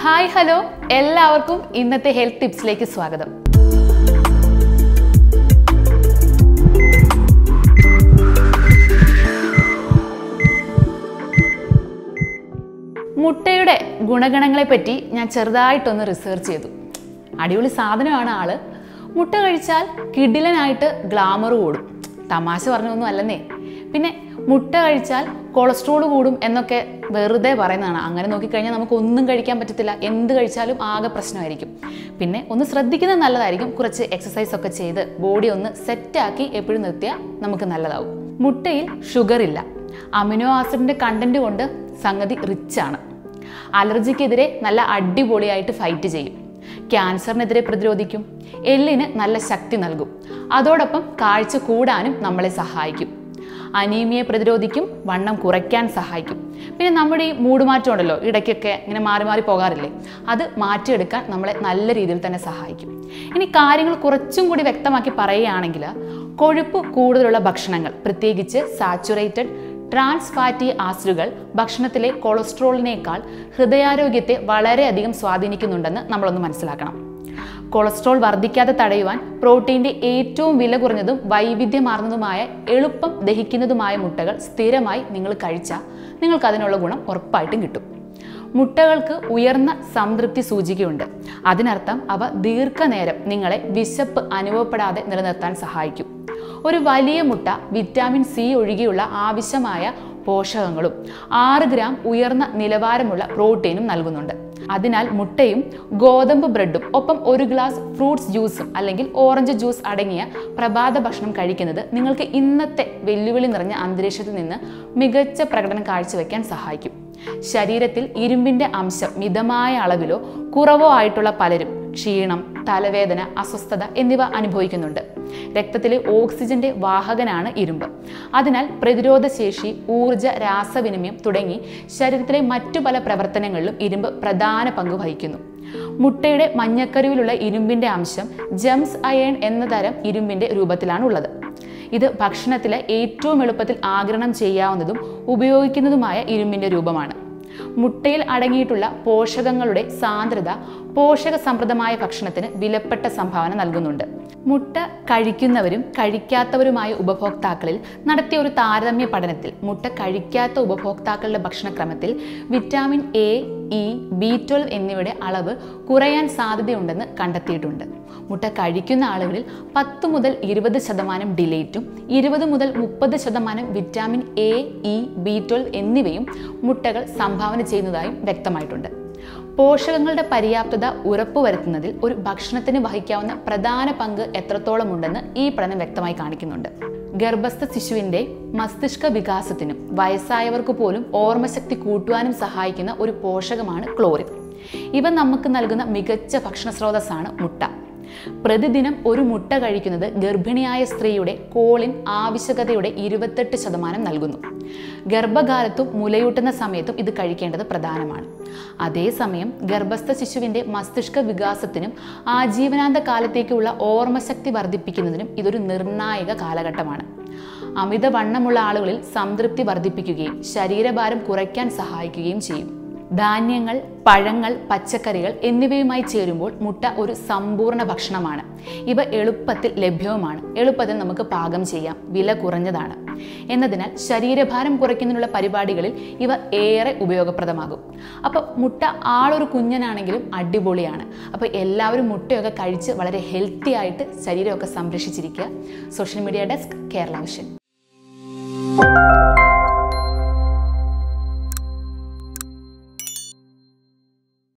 hi hello എല്ലാവർക്കും ഇന്നത്തെ health ടിപ്സിലേക്ക് സ്വാഗതം മുട്ടയുടെ ഗുണഗണങ്ങളെ പറ്റി ഞാൻ ചെറുതായിട്ടൊന്ന് റിസർച്ച് ചെയ്തു അടിപൊളി സാധനമാണ് ആള് മുട്ട കഴിച്ചാൽ കിടിലനായിട്ട് ഗ്ലാമർ കൂടും തമാശ പറഞ്ഞൊന്നും അല്ലെന്നേ പിന്നെ മുട്ട കഴിച്ചാൽ കൊളസ്ട്രോൾ കൂടും എന്നൊക്കെ വെറുതെ പറയുന്നതാണ് അങ്ങനെ നോക്കിക്കഴിഞ്ഞാൽ നമുക്ക് ഒന്നും കഴിക്കാൻ പറ്റത്തില്ല എന്ത് കഴിച്ചാലും ആകെ പ്രശ്നമായിരിക്കും പിന്നെ ഒന്ന് ശ്രദ്ധിക്കുന്നത് നല്ലതായിരിക്കും കുറച്ച് എക്സസൈസ് ഒക്കെ ചെയ്ത് ബോഡി ഒന്ന് സെറ്റാക്കി എപ്പോഴും നിർത്തിയാൽ നമുക്ക് നല്ലതാവും മുട്ടയിൽ ഷുഗർ ഇല്ല അമിനോ ആസിഡിൻ്റെ കണ്ടന്റ് കൊണ്ട് സംഗതി റിച്ച് ആണ് അലർജിക്കെതിരെ നല്ല അടിപൊളിയായിട്ട് ഫൈറ്റ് ചെയ്യും ക്യാൻസറിനെതിരെ പ്രതിരോധിക്കും എല്ലിന് നല്ല ശക്തി നൽകും അതോടൊപ്പം കാഴ്ച കൂടാനും നമ്മളെ സഹായിക്കും അനീമിയെ പ്രതിരോധിക്കും വണ്ണം കുറയ്ക്കാൻ സഹായിക്കും പിന്നെ നമ്മുടെ ഈ മൂടുമാറ്റം ഉണ്ടല്ലോ ഇടയ്ക്കൊക്കെ ഇങ്ങനെ മാറി മാറി പോകാറില്ലേ അത് മാറ്റിയെടുക്കാൻ നമ്മളെ നല്ല രീതിയിൽ തന്നെ സഹായിക്കും ഇനി കാര്യങ്ങൾ കുറച്ചും കൂടി വ്യക്തമാക്കി പറയുകയാണെങ്കിൽ കൊഴുപ്പ് കൂടുതലുള്ള ഭക്ഷണങ്ങൾ പ്രത്യേകിച്ച് സാച്ചുറേറ്റഡ് ട്രാൻസ് ഫാറ്റി ആസിഡുകൾ ഭക്ഷണത്തിലെ കൊളസ്ട്രോളിനേക്കാൾ ഹൃദയാരോഗ്യത്തെ വളരെയധികം സ്വാധീനിക്കുന്നുണ്ടെന്ന് നമ്മളൊന്ന് മനസ്സിലാക്കണം കൊളസ്ട്രോൾ വർദ്ധിക്കാതെ തടയുവാൻ പ്രോട്ടീൻ്റെ ഏറ്റവും വില കുറഞ്ഞതും വൈവിധ്യമാർന്നതുമായ എളുപ്പം ദഹിക്കുന്നതുമായ മുട്ടകൾ സ്ഥിരമായി നിങ്ങൾ കഴിച്ചാൽ നിങ്ങൾക്ക് അതിനുള്ള ഗുണം ഉറപ്പായിട്ടും കിട്ടും മുട്ടകൾക്ക് ഉയർന്ന സംതൃപ്തി സൂചികയുണ്ട് അതിനർത്ഥം അവ ദീർഘനേരം നിങ്ങളെ വിശപ്പ് അനുഭവപ്പെടാതെ നിലനിർത്താൻ സഹായിക്കും ഒരു വലിയ മുട്ട വിറ്റാമിൻ സി ഒഴികെയുള്ള ആവശ്യമായ പോഷകങ്ങളും ആറ് ഗ്രാം ഉയർന്ന നിലവാരമുള്ള പ്രോട്ടീനും നൽകുന്നുണ്ട് അതിനാൽ മുട്ടയും ഗോതമ്പ് ബ്രെഡും ഒപ്പം ഒരു ഗ്ലാസ് ഫ്രൂട്ട്സ് ജ്യൂസും അല്ലെങ്കിൽ ഓറഞ്ച് ജ്യൂസ് അടങ്ങിയ പ്രഭാത ഭക്ഷണം കഴിക്കുന്നത് നിങ്ങൾക്ക് ഇന്നത്തെ വെല്ലുവിളി നിറഞ്ഞ അന്തരീക്ഷത്തിൽ നിന്ന് മികച്ച പ്രകടനം കാഴ്ചവെക്കാൻ സഹായിക്കും ശരീരത്തിൽ ഇരുമ്പിന്റെ അംശം മിതമായ അളവിലോ കുറവോ ആയിട്ടുള്ള പലരും ക്ഷീണം തലവേദന അസ്വസ്ഥത എന്നിവ അനുഭവിക്കുന്നുണ്ട് രക്തത്തിലെ ഓക്സിജന്റെ വാഹകനാണ് ഇരുമ്പ് അതിനാൽ പ്രതിരോധശേഷി ഊർജ രാസവിനിമയം തുടങ്ങി ശരീരത്തിലെ മറ്റു പല പ്രവർത്തനങ്ങളിലും ഇരുമ്പ് പ്രധാന പങ്ക് വഹിക്കുന്നു മുട്ടയുടെ മഞ്ഞക്കരുവിലുള്ള ഇരുമ്പിന്റെ അംശം ജംസ് അയൺ എന്ന തരം ഇരുമ്പിന്റെ രൂപത്തിലാണ് ഉള്ളത് ഇത് ഭക്ഷണത്തിലെ ഏറ്റവും എളുപ്പത്തിൽ ആഗിരണം ചെയ്യാവുന്നതും ഉപയോഗിക്കുന്നതുമായ ഇരുമ്പിന്റെ രൂപമാണ് മുട്ടയിൽ അടങ്ങിയിട്ടുള്ള പോഷകങ്ങളുടെ സാന്ദ്രത പോഷക സമൃദ്ധമായ ഭക്ഷണത്തിന് വിലപ്പെട്ട സംഭാവന നൽകുന്നുണ്ട് മുട്ട കഴിക്കുന്നവരും കഴിക്കാത്തവരുമായ ഉപഭോക്താക്കളിൽ നടത്തിയ ഒരു താരതമ്യ പഠനത്തിൽ മുട്ട കഴിക്കാത്ത ഉപഭോക്താക്കളുടെ ഭക്ഷണക്രമത്തിൽ vitamin A E B twelve എന്നിവയുടെ അളവ് കുറയാൻ സാധ്യതയുണ്ടെന്ന് കണ്ടെത്തിയിട്ടുണ്ട് മുട്ട കഴിക്കുന്ന ആളുകളിൽ പത്ത് മുതൽ ഇരുപത് ശതമാനം ഡിലേറ്റും ഇരുപത് മുതൽ മുപ്പത് ശതമാനം vitamin A E B twelve എന്നിവയും മുട്ടകൾ സംഭാവന ചെയ്യുന്നതായും വ്യക്തമായിട്ടുണ്ട് പോഷകങ്ങളുടെ പര്യാപ്തത ഉറപ്പുവരുത്തുന്നതിൽ ഒരു ഭക്ഷണത്തിന് വഹിക്കാവുന്ന പ്രധാന പങ്ക് എത്രത്തോളം ഉണ്ടെന്ന് ഈ പഠനം വ്യക്തമായി കാണിക്കുന്നുണ്ട് ഗർഭസ്ഥ ശിശുവിൻ്റെ മസ്തിഷ്ക വികാസത്തിനും വയസ്സായവർക്ക് പോലും ഓർമ്മശക്തി കൂട്ടുവാനും സഹായിക്കുന്ന ഒരു പോഷകമാണ് ക്ലോറിൻ ഇവ നമുക്ക് നൽകുന്ന മികച്ച ഭക്ഷണ സ്രോതസ്സാണ് മുട്ട പ്രതിദിനം ഒരു മുട്ട കഴിക്കുന്നത് ഗർഭിണിയായ സ്ത്രീയുടെ കോളിൻ ആവശ്യകതയുടെ ഇരുപത്തെട്ട് ശതമാനം നൽകുന്നു ഗർഭകാലത്തും മുലയൂട്ടുന്ന സമയത്തും ഇത് കഴിക്കേണ്ടത് പ്രധാനമാണ് അതേസമയം ഗർഭസ്ഥ ശിശുവിൻ്റെ മസ്തിഷ്ക വികാസത്തിനും ആജീവനാന്ത കാലത്തേക്കുള്ള ഓർമ്മശക്തി വർദ്ധിപ്പിക്കുന്നതിനും ഇതൊരു നിർണായക കാലഘട്ടമാണ് അമിതവണ്ണമുള്ള ആളുകളിൽ സംതൃപ്തി വർദ്ധിപ്പിക്കുകയും ശരീരഭാരം കുറയ്ക്കാൻ സഹായിക്കുകയും ചെയ്യും ധാന്യങ്ങൾ പഴങ്ങൾ പച്ചക്കറികൾ എന്നിവയുമായി ചേരുമ്പോൾ മുട്ട ഒരു സമ്പൂർണ്ണ ഭക്ഷണമാണ് ഇവ എളുപ്പത്തിൽ ലഭ്യവുമാണ് എളുപ്പത്തിൽ നമുക്ക് പാകം ചെയ്യാം വില കുറഞ്ഞതാണ് എന്നതിനാൽ ശരീരഭാരം കുറയ്ക്കുന്നതിനുള്ള പരിപാടികളിൽ ഇവ ഏറെ ഉപയോഗപ്രദമാകും അപ്പോൾ മുട്ട ആളൊരു കുഞ്ഞനാണെങ്കിലും അടിപൊളിയാണ് അപ്പോൾ എല്ലാവരും മുട്ടയൊക്കെ കഴിച്ച് വളരെ ഹെൽത്തി ആയിട്ട് ശരീരമൊക്കെ സംരക്ഷിച്ചിരിക്കുക social media desk Kerala vision